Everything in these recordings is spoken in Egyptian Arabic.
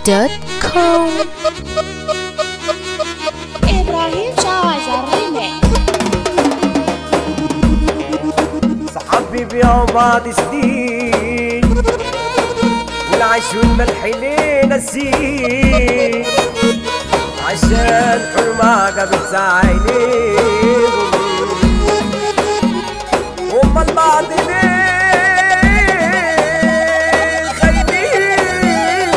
دوت كوم إبراهيم شاجر ريميكس صحابي بيهم بعض سنين والعيش والملح لينا السين عشان حرمة قبل عينيهم هم البعض ليه خاينين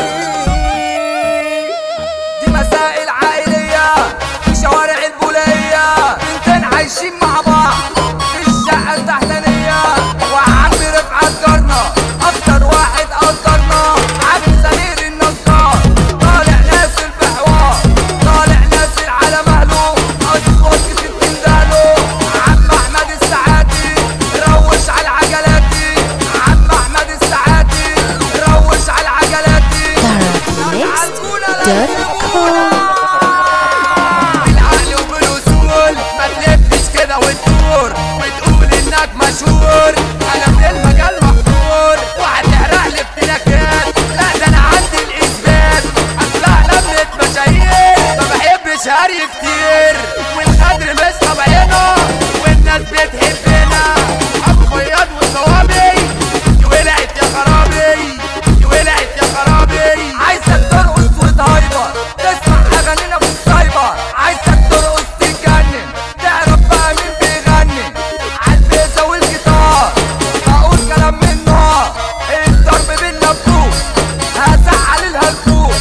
دي مسائل عائلية في شوارع البولية بنتين عايشين مع بعض في الشقة التحتانية وعم رفعت جارنا أكتر واحد قدرنا عم سمير النجار طالع نازل بحوار طالع نازل على مهله أصوات ستين داله عم أحمد السعادي روش على العجلاتي عم أحمد السعادي روش على العجلاتي دوت كوم بالعقل وبالوصول ما تلفش كده وتدور وتقول انك مشهور انا من المجال محظور وهتحرق لي افتراكات لا ده انا عندي الاثبات اطلع لمة مشاهير ما بحبش هري كتير والقدر مش طبيعنا والناس بتحبنا ابو فياض وصوابي ولعت يا خرابي ولعت يا خرابي عايزك ترقص وتهايبر تسمع اغانينا في السايبر عايزك ترقص تتجنن تعرف بقى مين بيغني عالبيزة والجيتار بقول كلام من نار الضرب بالنبوت هزعل الهلفوت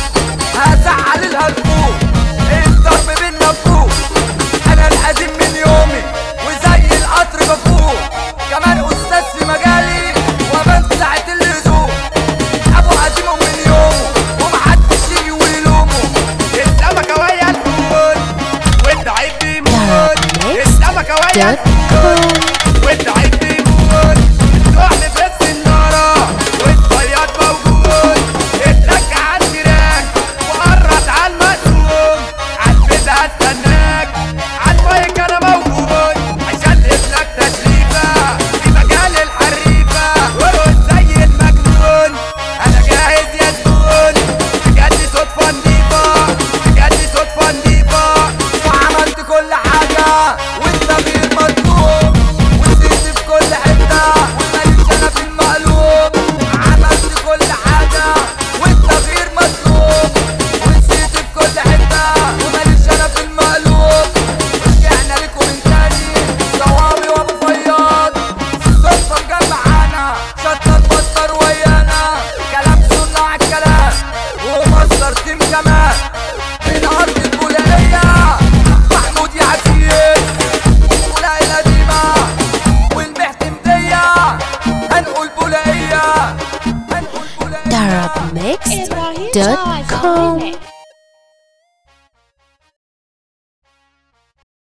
هزعل الهلفوت الضرب بالنبوت انا القديم من يومي وزي القطر بفوق كمان استاذ في مجالي وبنت ساعة اللزوم ابو قديم من يومه ومحدش يجي ويلومه السمكة وهي الفول والضعيف بيموت السمكة وهي دوت الفول كوم والضعيف بيموت تروح لفس النارة والصياد موجود اترك على الفراخ وقرط على المقسوم عالبيت هستناك عالمايك انا موجود عشان ابنك تشريفة في مجال الحريفة وارقص زي المجنون انا جاهز يا زبون بجد صدفة نضيفة بجد صدفة نضيفة وعملت كل حاجة والتغيير مطلوب ونسيت في كل حتة وماليش انا في المقلوب عملت كل حاجة والتغيير مطلوب ونسيت في كل حتة وماليش انا في المقلوب رجعنا لكم من تاني صوابي وابو فياض صدفة مجمعانا شطر مصدر ويانا كلام صناع الكلام ومصدر تيم كمان من ارض البولارية محمود يعزيز ولا القديمة والبحت مدية هنقول بولائية هنقول بولائية دارب ميكس إبراهيم دوت شاجر كوم ريميكس